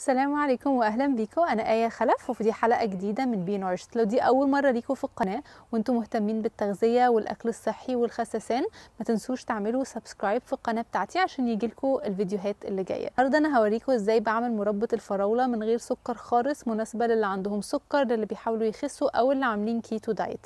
السلام عليكم واهلا بيكم انا ايه خلف وفي دي حلقه جديده من بي نورشت لو دي اول مره ليكم في القناه وانتم مهتمين بالتغذيه والاكل الصحي والخسسان ما تنسوش تعملوا سبسكرايب في القناه بتاعتي عشان يجيلكم الفيديوهات اللي جايه النهارده انا هوريكم ازاي بعمل مربى الفراوله من غير سكر خالص مناسبه للي عندهم سكر للي بيحاولوا يخسوا او اللي عاملين كيتو دايت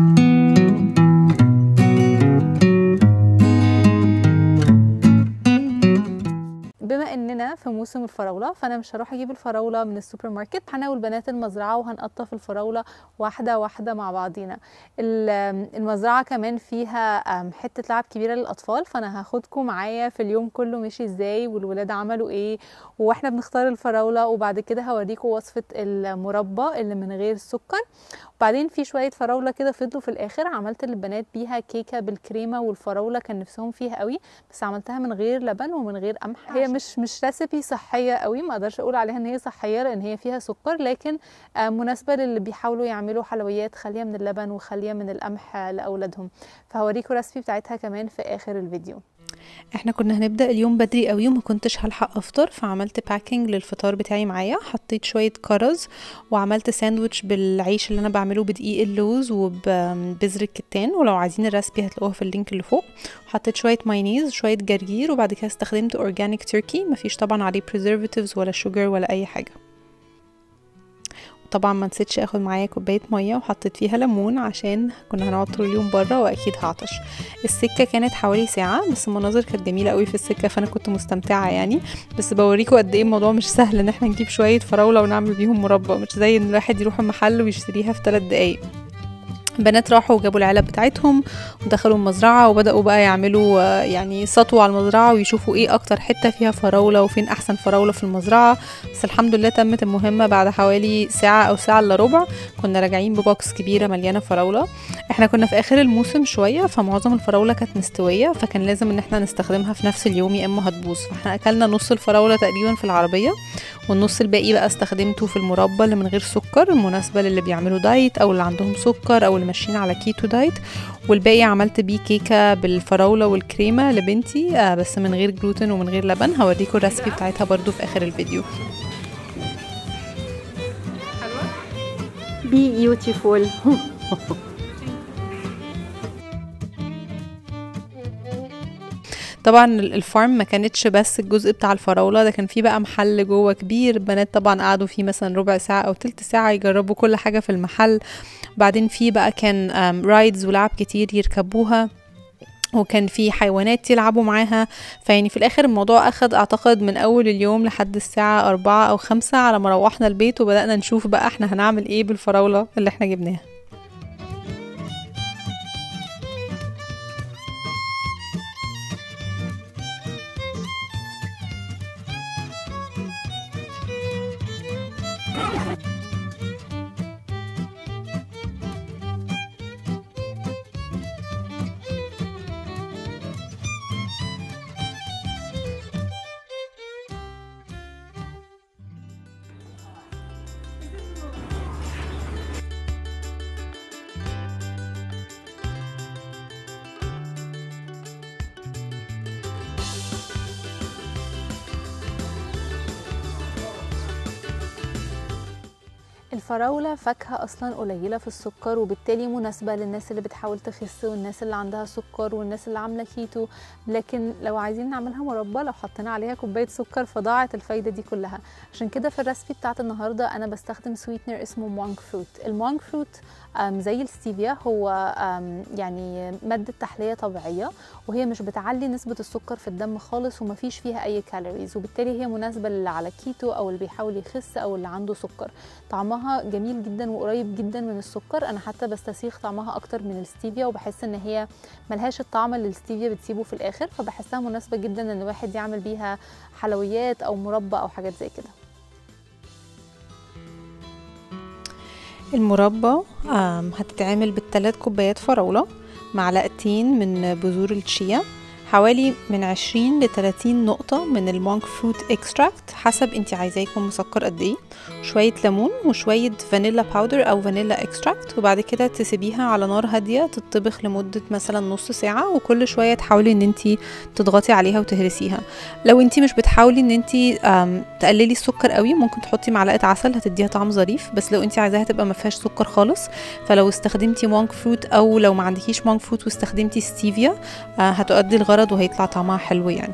بما اننا في موسم الفراوله فانا مش هروح اجيب الفراوله من السوبر ماركت هناول بنات المزرعه وهنقطف الفراوله واحده واحده مع بعضينا المزرعه كمان فيها حته لعب كبيره للاطفال فانا هاخدكم معايا في اليوم كله مشي ازاي والولاد عملوا ايه واحنا بنختار الفراوله وبعد كده هوريكم وصفه المربى اللي من غير سكر وبعدين في شويه فراوله كده فضلوا في الاخر عملت للبنات بيها كيكه بالكريمه والفراوله كان نفسهم فيها قوي بس عملتها من غير لبن ومن غير قمح هي مش مش ريسيبي صحيه قوي ما اقدرش اقول عليها ان هي صحيه لان هي فيها سكر لكن مناسبه للي بيحاولوا يعملوا حلويات خاليه من اللبن وخاليه من القمح لاولادهم فهوريكم ريسبي بتاعتها كمان في اخر الفيديو احنا كنا هنبدا اليوم بدري قوي وما كنتش هلحق افطر فعملت باكينج للفطار بتاعي معايا حطيت شويه كرز وعملت ساندوتش بالعيش اللي انا بعمله بدقيق اللوز وبذر الكتان ولو عايزين الريسبي هتلاقوها في اللينك اللي فوق حطيت شويه مايونيز شويه جرجير وبعد كده استخدمت اورجانيك تركي مفيش طبعا عليه بريزرفاتيفز ولا شوجر ولا اي حاجه طبعا ما نسيتش اخد معايا كوبايه ميه وحطيت فيها ليمون عشان كنا هنقعد طول اليوم بره واكيد هعطش السكه كانت حوالي ساعه بس المناظر كانت جميله قوي في السكه فانا كنت مستمتعه يعني بس بوريكم قد ايه الموضوع مش سهل ان احنا نجيب شويه فراوله ونعمل بيهم مربى مش زي ان الواحد يروح المحل ويشتريها في 3 دقايق البنات راحوا وجابوا العلب بتاعتهم ودخلوا المزرعة وبدأوا بقى يعملوا يعني سطوا على المزرعة ويشوفوا ايه اكتر حتة فيها فراولة وفين احسن فراولة في المزرعة بس الحمد لله تمت المهمة بعد حوالي ساعة او ساعة الا ربع كنا راجعين ببوكس كبيرة مليانة فراولة احنا كنا في اخر الموسم شوية فمعظم الفراولة كانت مستوية فكان لازم ان احنا نستخدمها في نفس اليوم يا اما هتبوظ فاحنا اكلنا نص الفراولة تقريبا في العربية والنص الباقي بقى استخدمته في المربى اللي من غير سكر مناسبة للي بيعملوا دايت او اللي عندهم سكر او اللي ماشيين على كيتو دايت والباقي عملت بيه كيكة بالفراولة والكريمة لبنتي آه بس من غير جلوتين ومن غير لبن هوريكم الريسبي بتاعتها برضو في اخر الفيديو بيوتيفول طبعا الفارم ما كانتش بس الجزء بتاع الفراوله ده كان في بقى محل جوه كبير البنات طبعا قعدوا فيه مثلا ربع ساعه او تلت ساعه يجربوا كل حاجه في المحل بعدين في بقى كان رايدز ولعب كتير يركبوها وكان في حيوانات يلعبوا معاها فيعني في الاخر الموضوع اخد اعتقد من اول اليوم لحد الساعة أربعة او خمسة على ما روحنا البيت وبدأنا نشوف بقى احنا هنعمل ايه بالفراولة اللي احنا جبناها الفراولة فاكهة أصلا قليلة في السكر وبالتالي مناسبة للناس اللي بتحاول تخس والناس اللي عندها سكر والناس اللي عاملة كيتو لكن لو عايزين نعملها مربى لو حطينا عليها كوباية سكر فضاعت الفايدة دي كلها عشان كده في الريسبي بتاعت النهاردة أنا بستخدم سويتنر اسمه مونك فروت المونك فروت زي الستيفيا هو يعني مادة تحلية طبيعية وهي مش بتعلي نسبة السكر في الدم خالص ومفيش فيها أي كالوريز وبالتالي هي مناسبة للي على كيتو أو اللي بيحاول يخس أو اللي عنده سكر طعمها جميل جدا وقريب جدا من السكر انا حتى بستسيغ طعمها اكتر من الستيفيا وبحس ان هي ملهاش الطعم اللي الستيفيا بتسيبه في الاخر فبحسها مناسبه جدا ان الواحد يعمل بيها حلويات او مربى او حاجات زي كده المربى هتتعمل بالثلاث كوبايات فراولة معلقتين من بذور الشيا حوالي من 20 ل 30 نقطة من المونك فروت اكستراكت حسب انت عايزاه يكون مسكر قد ايه شوية ليمون وشوية فانيلا باودر او فانيلا اكستراكت وبعد كده تسيبيها على نار هادية تطبخ لمدة مثلا نص ساعة وكل شوية تحاولي ان انت تضغطي عليها وتهرسيها لو انت مش بتحاولي ان انت تقللي السكر قوي ممكن تحطي معلقة عسل هتديها طعم ظريف بس لو انت عايزاها تبقى ما فيهاش سكر خالص فلو استخدمتي مونك فروت او لو ما عندكيش مونك فروت واستخدمتي ستيفيا آه هتؤدي الغرض وهيطلع طعمها حلو يعني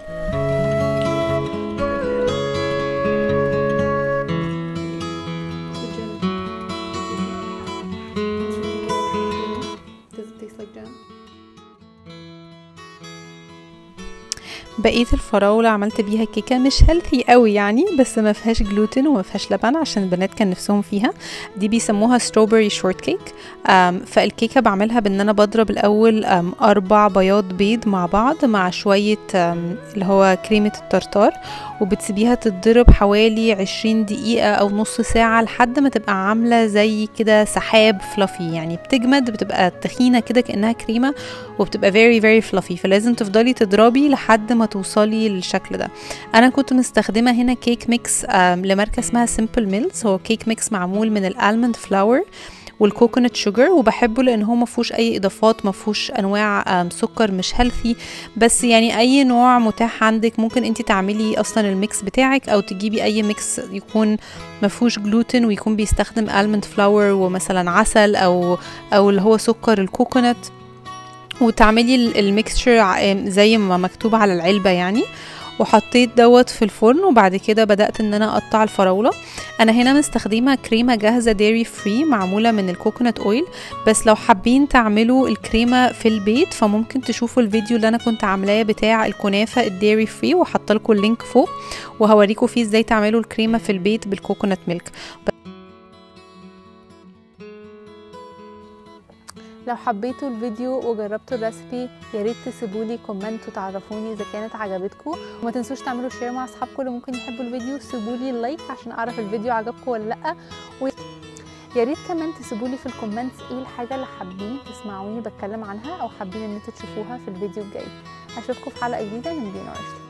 بقيه الفراوله عملت بيها كيكه مش هيلثي قوي يعني بس ما فيهاش جلوتين وما فيهاش لبن عشان البنات كان نفسهم فيها دي بيسموها ستروبري شورت كيك فالكيكه بعملها بان انا بضرب الاول اربع بياض بيض مع بعض مع شويه اللي هو كريمه الترتار وبتسيبيها تتضرب حوالي 20 دقيقة أو نص ساعة لحد ما تبقى عاملة زي كده سحاب فلافي يعني بتجمد بتبقى تخينة كده كأنها كريمة وبتبقى very very fluffy فلازم تفضلي تضربي لحد ما توصلي للشكل ده أنا كنت مستخدمة هنا كيك ميكس لماركة اسمها سيمبل ميلز هو كيك ميكس معمول من الالمند فلاور والكوكونات شوجر وبحبه لان هو ما فيهوش اي اضافات ما فيهوش انواع سكر مش هيلثي بس يعني اي نوع متاح عندك ممكن انت تعملي اصلا الميكس بتاعك او تجيبي اي ميكس يكون ما فيهوش جلوتين ويكون بيستخدم المند فلاور ومثلا عسل او او اللي هو سكر الكوكونات وتعملي الميكستشر زي ما مكتوب على العلبه يعني وحطيت دوت في الفرن وبعد كده بدأت ان انا اقطع الفراولة انا هنا مستخدمة كريمة جاهزة ديري فري معمولة من الكوكونات اويل بس لو حابين تعملوا الكريمة في البيت فممكن تشوفوا الفيديو اللي انا كنت عاملاه بتاع الكنافة الديري فري وحط لكم اللينك فوق وهوريكم فيه ازاي تعملوا الكريمة في البيت بالكوكونات ميلك لو حبيتوا الفيديو وجربتوا الريسبي يا ريت تسيبوا لي كومنت وتعرفوني اذا كانت عجبتكم وما تنسوش تعملوا شير مع اصحابكم اللي ممكن يحبوا الفيديو سيبوا لي لايك عشان اعرف الفيديو عجبكم ولا لا و... يا ريت كمان تسيبوا لي في الكومنتس ايه الحاجه اللي حابين تسمعوني بتكلم عنها او حابين ان انتوا تشوفوها في الفيديو الجاي اشوفكم في حلقه جديده من بي نورث